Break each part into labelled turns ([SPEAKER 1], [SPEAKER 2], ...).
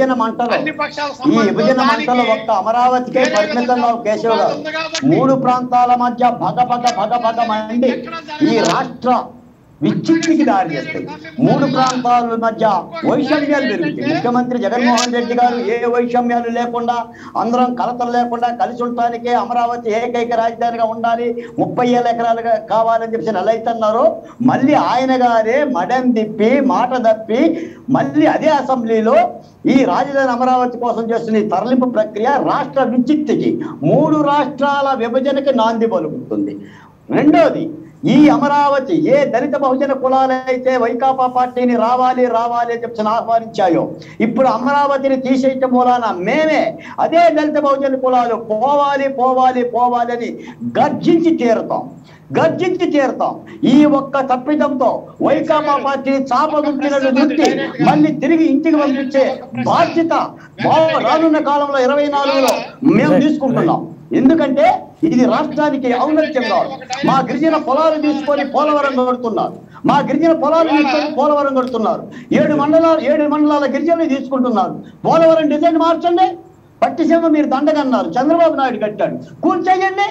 [SPEAKER 1] విభజన మంటలు
[SPEAKER 2] అన్ని పక్షాల
[SPEAKER 1] ఈ
[SPEAKER 2] సంబంధం
[SPEAKER 1] విభజన
[SPEAKER 2] దానికి
[SPEAKER 1] మంటలు ఒక్క అమరావతికే
[SPEAKER 2] వేరే
[SPEAKER 1] పరిమితంగా
[SPEAKER 2] విధంగా
[SPEAKER 1] కేశవ్ గారు
[SPEAKER 2] ఉంది కాబట్టి
[SPEAKER 1] మూడు ప్రాంతాల మధ్య భగ భగ భగ భగ మండి ఈ రాష్ట్ర విచ్ఛిన్నికి దారి చేస్తాయి మూడు ప్రాంతాల మధ్య వైషమ్యాలు పెరుగుతాయి ముఖ్యమంత్రి జగన్మోహన్ రెడ్డి గారు ఏ వైషమ్యాలు లేకుండా అందరం కలతలు లేకుండా కలిసి ఉండటానికే అమరావతి ఏకైక రాజధానిగా ఉండాలి ముప్పై ఏళ్ళ ఎకరాలుగా కావాలని చెప్పి ఎలా అయితే అన్నారో మళ్ళీ ఆయన గారే మడెం తిప్పి మాట తప్పి మళ్ళీ అదే అసెంబ్లీలో ఈ రాజధాని అమరావతి కోసం చేస్తున్న ఈ తరలింపు ప్రక్రియ రాష్ట్ర విచ్చిత్తికి మూడు రాష్ట్రాల విభజనకి నాంది పలుకుతుంది రెండోది ఈ అమరావతి ఏ దళిత బహుజన కులాలైతే వైకాపా పార్టీని రావాలి రావాలి అని చెప్పి ఆహ్వానించాయో ఇప్పుడు అమరావతిని తీసేయటం మూలాన మేమే అదే దళిత బహుజన కులాలు పోవాలి పోవాలి పోవాలి అని గర్జించి తీరుతాం గర్జించి తీరుతాం ఈ ఒక్క తప్పిదంతో వైకాపా పార్టీని చాపదుంపినట్టు దుట్టి మళ్ళీ తిరిగి ఇంటికి పంపించే బాధ్యత బా- రానున్న కాలంలో ఇరవై నాలుగులో మేము తీసుకుంటున్నాం ఎందుకంటే ఇది రాష్ట్రానికి ఔన్నత్యం కావాలి మా గిరిజన పొలాలు తీసుకొని పోలవరం కడుతున్నారు మా గిరిజన పొలాలు తీసుకొని పోలవరం కడుతున్నారు ఏడు మండలాలు ఏడు మండలాల గిరిజనులు తీసుకుంటున్నారు పోలవరం డిజైన్ మార్చండి పట్టిసీమ మీరు దండగన్నారు చంద్రబాబు నాయుడు కట్టాడు కూల్చేయండి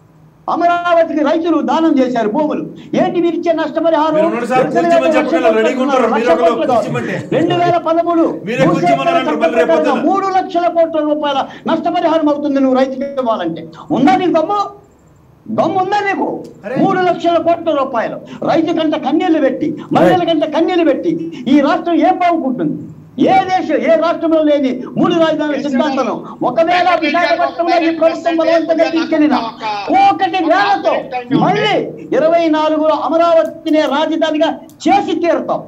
[SPEAKER 1] అమరావతికి రైతులు దానం చేశారు భూములు ఏంటి మీరు ఇచ్చే నష్టపరిహారం
[SPEAKER 3] మీరు ఉండండి సార్, కూర్చోమని చెప్పకుండా రెడీగా ఉంటారు. మీరు ఒకరు కూర్చోమంటే.
[SPEAKER 1] రెండు వేల పదమూడు
[SPEAKER 3] మీరే కూర్చోమన్నారు అంటారు మళ్ళీ రేపు పొద్దున్న.
[SPEAKER 1] మూడు లక్షల కోట్ల రూపాయల నష్టపరిహారం అవుతుంది నువ్వు రైతుకి ఇవ్వాలంటే ఉందా నీకు దమ్ము దమ్ము ఉందా నీకు
[SPEAKER 3] అరే.
[SPEAKER 1] మూడు లక్షల కోట్ల రూపాయలు రైతు కంట కన్నీళ్లు పెట్టి మహిళల కంట కన్నీళ్లు పెట్టి ఈ రాష్ట్రం ఏం బాగుంటుంది ఏ దేశం ఏ రాష్ట్రంలో లేని మూడు రాజధానుల సిద్ధాంతం ఒకవేళ విశాఖపట్నంలో ఈ ప్రభుత్వం బలవంతంగా తీసుకెళ్ళిన ఒకటి వేలతో మళ్ళీ ఇరవై నాలుగులో అమరావతినే రాజధానిగా చేసి తీరుతాం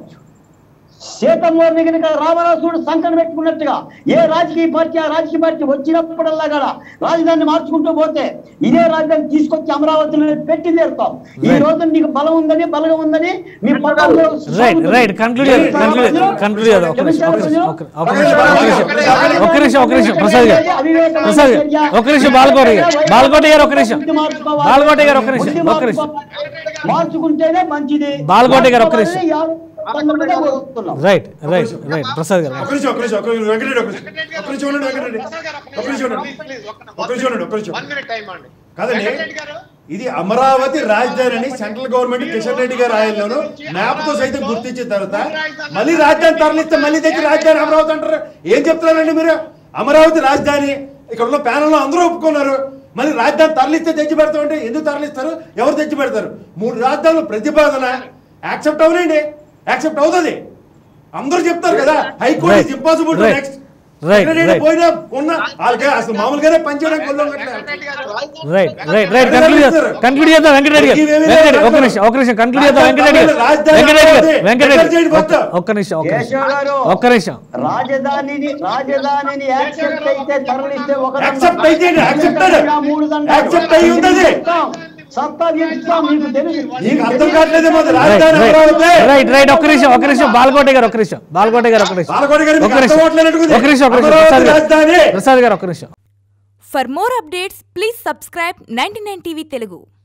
[SPEAKER 1] సీతమ్మవారిని కనుక రామరాసుడు సంకటం పెట్టుకున్నట్టుగా ఏ రాజకీయ పార్టీ ఆ రాజకీయ పార్టీ వచ్చినప్పుడల్లా కూడా రాజధానిని మార్చుకుంటూ పోతే ఇదే రాజధాని తీసుకొచ్చి అమరావతిలో పెట్టి తీరుతాం ఈ రోజు నీకు బలం ఉందని బలం ఉందని మీ పక్కన
[SPEAKER 4] right right conclude conclude conclude చేద్దాం ఒక నిమిషం ఒక నిమిషం ఒక- ఒక నిమిషం ఒక నిమిషం ఒక నిమిషం ప్రసాద్ గారు ప్రసాద్ గారు ఒక నిమిషం బాలకోటి గారు బాలకోటి గారు ఒక నిమిషం బాలకోటి గారు ఒక నిమిషం ఒక నిమిషం
[SPEAKER 1] మార్చుకుంటేనే మంచిది
[SPEAKER 4] బాలకోటి గారు ఒక్క నిమిషం.
[SPEAKER 1] పంతొమ్మిదిగా కోరుతున్నాం.
[SPEAKER 4] రైట్ రైట్ రైట్ ప్రసాద్ గారు
[SPEAKER 3] ఒక నిమిషం ఒక నిమిషం ఒక నిమిషం వెంకటరెడ్డి ఒక నిమిషం ఒక నిమిషం ఉండండి వెంకటరెడ్డి ఒక నిమిషం ఉండండి ఒక నిమిషం ఉండండి ఒక నిమిషం
[SPEAKER 2] వన్ మినిట్ టైం అండి
[SPEAKER 3] కాదండి
[SPEAKER 2] వెంకటరెడ్డి గారు
[SPEAKER 3] ఇది అమరావతి రాజధాని అని సెంట్రల్ గవర్నమెంట్ కిషన్ రెడ్డి గారు ఆయనలోను మ్యాప్ తో సైతం గుర్తించిన తర్వాత మళ్ళీ రాజధాని తరలిస్తే మళ్ళీ తెచ్చి రాజధాని అమరావతి అంటారు ఏం చెప్తున్నారండి మీరు అమరావతి రాజధాని ఇక్కడ ఉన్న ప్యానల్ అందరూ ఒప్పుకున్నారు మళ్ళీ రాజధాని తరలిస్తే తెచ్చి పెడతామంటే ఎందుకు తరలిస్తారు ఎవరు తెచ్చి పెడతారు మూడు రాజధానుల ప్రతిపాదన యాక్సెప్ట్ అవునండి యాక్సెప్ట్ అవుతుంది అందరూ చెప్తారు కదా high court
[SPEAKER 4] Right.
[SPEAKER 3] Impossible
[SPEAKER 4] Right.
[SPEAKER 3] Next
[SPEAKER 4] Right, right.
[SPEAKER 3] పోయినా ఉన్న వాళ్ళకి అసలు మామూలుగానే పనిచేయడానికి కొల్లం కట్టలేదు
[SPEAKER 2] Venkatareddy garu
[SPEAKER 4] right right right conclude చేద్దాం కన్క్లూడ్ చేద్దాం వెంకటరెడ్డి గారు వెంకటరెడ్డి ఒక నిమిషం ఒక నిమిషం కన్క్లూడ్ చేద్దాం వెంకటరెడ్డి గారు వెంకటరెడ్డి గారు వెంకటరెడ్డి ఒక్క- ఒక్క నిమిషం ఒక్క నిమిషం
[SPEAKER 1] కేశవ్ గారు
[SPEAKER 4] ఒక్క నిమిషం
[SPEAKER 1] రాజధానిని రాజధానిని యాక్సెప్ట్ అయితే తరలిస్తే ఒక దండం.
[SPEAKER 3] Accept అయితే ఏంటి? Accepted.
[SPEAKER 1] మూడు దండాలు.
[SPEAKER 3] Accept అయి ఉన్నది.
[SPEAKER 1] ఇస్తాం. సత్తా తీరుస్తాం మీకు తెలుసు
[SPEAKER 3] నీకు అర్థం కావట్లేదేమో అది
[SPEAKER 4] రైట్
[SPEAKER 3] రాజధాని అమరావతి
[SPEAKER 4] రైట్ రైట్ ఒక్క నిమిషం ఒక్క నిమిషం బాలకోటి గారు ఒక్క నిమిషం బాలకోటి గారు ఒక్క నిమిషం
[SPEAKER 3] బాలకోటి గారు మీకు
[SPEAKER 4] ఒక్క నిమిషం
[SPEAKER 3] అర్థం అవ్వట్లేనట్టుగా
[SPEAKER 4] ఒక్క నిమిషం ఒక్క నిమిషం
[SPEAKER 3] అమరావతి
[SPEAKER 4] ప్రసాద్ గారు
[SPEAKER 3] రాజధాని.
[SPEAKER 4] ప్రసాద్ గారు ఒక్క నిమిషం
[SPEAKER 5] For more updates, please subscribe 99 TV Telugu.